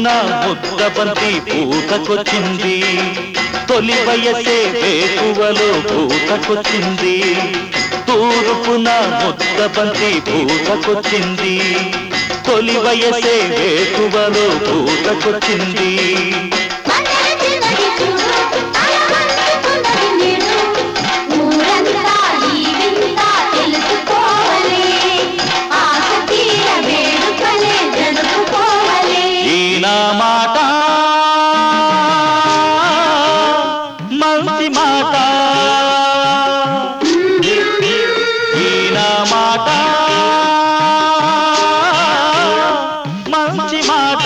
తూర్పున ముద్దబంతి పూతకొచ్చింది తొలి వయసే వేకువలో పూతకొచ్చింది తూర్పున ముద్దబంతి పూతకొచ్చింది తొలి వయసే వేకువలో పూతకొచ్చింది మందర చిన్నది చూడు అలవంచుకున్నది నీడు ఊరంతా ఈ వింత తెలుసుకోవలే ఆశ తీర వేడుకలే జరుపుకోవలే ఈ నా మాట మంచి మాట ఈ నా మాట మంచి మాట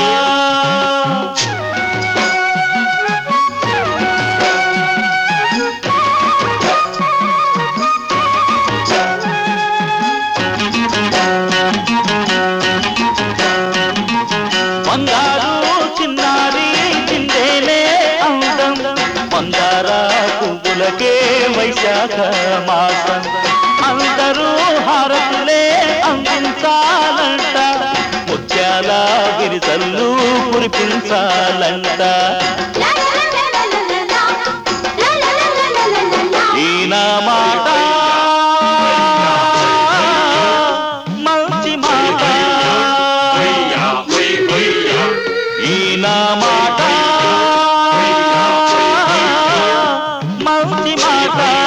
బంగారు చిన్నారి చిందేలే అందం మందార పువ్వులకే వైశాఖ మాసం అందరూ హారతులే అందించాలంట ముత్యాల గిరిజల్లు కురిపించాలంట ఈ నా మాట మంచి మాట ఈ నా మాట మంచి మాట